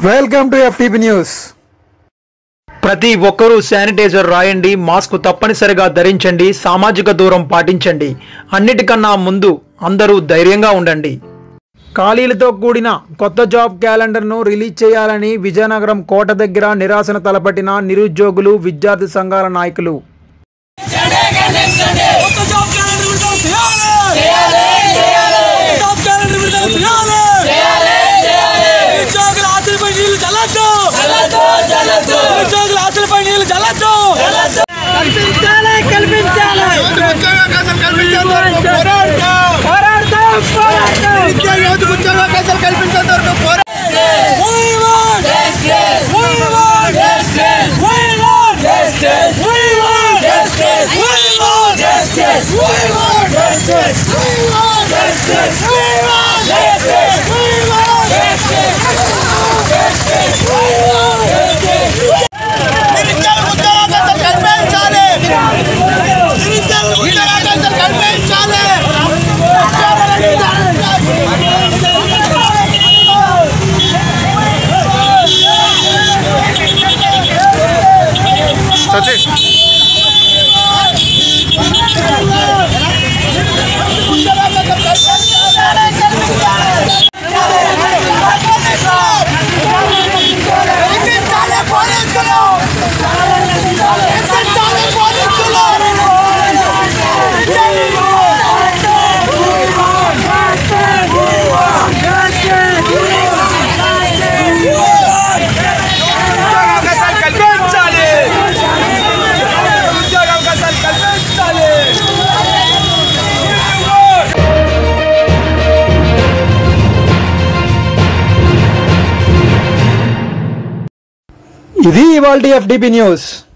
Welcome to FTP news ప్రతి ఒక్కరూ sanitiser రాయండి మాస్క్ తప్పనిసరిగా ధరించండి సామాజిక దూరం పాటించండి అన్నిటికన్నా ముందు అందరూ ధైర్యంగా ఉండండి ఖాళీలతో కూడిన కొత్త జాబ్ క్యాలెండర్ను రిలీజ్ చేయాలని విజయనగరం కోట దగ్గర నిరాశన తలపట్టిన నిరుద్యోగులు విద్యార్థి సంఘాల నాయకులు కొత్త జాబ్ క్యాలెండర్ విడుదల చేయాలి కొత్త జాబ్ క్యాలెండర్ విడుదల చేయాలి నిరుద్యోగుల ఆశలపై నీళ్లు చల్లద్దు నిరుద్యోగుల ఆశలపై నీళ్లు చల్లద్దు కల్పించాలి కల్పించాలి పోరాడతాం పోరాడతాం We want justice. We want justice. We want justice. We want justice. We want justice. We want justice. We want justice. We want justice. We want justice. Justice. We want justice. నిరుద్యోగుల ఉద్యోగాలు కల్పించాలి నిరుద్యోగుల ఉద్యోగాలు కల్పించాలి ఎక్కించాలి పోలీసులు ఎక్కించాలి పోలీసులు ఉద్యోగావకాశాలు కల్పించాలి ఉద్యోగావకాశాలు కల్పించాలి ఇది ఇవాల్టి ఎఫ్టీపీ న్యూస్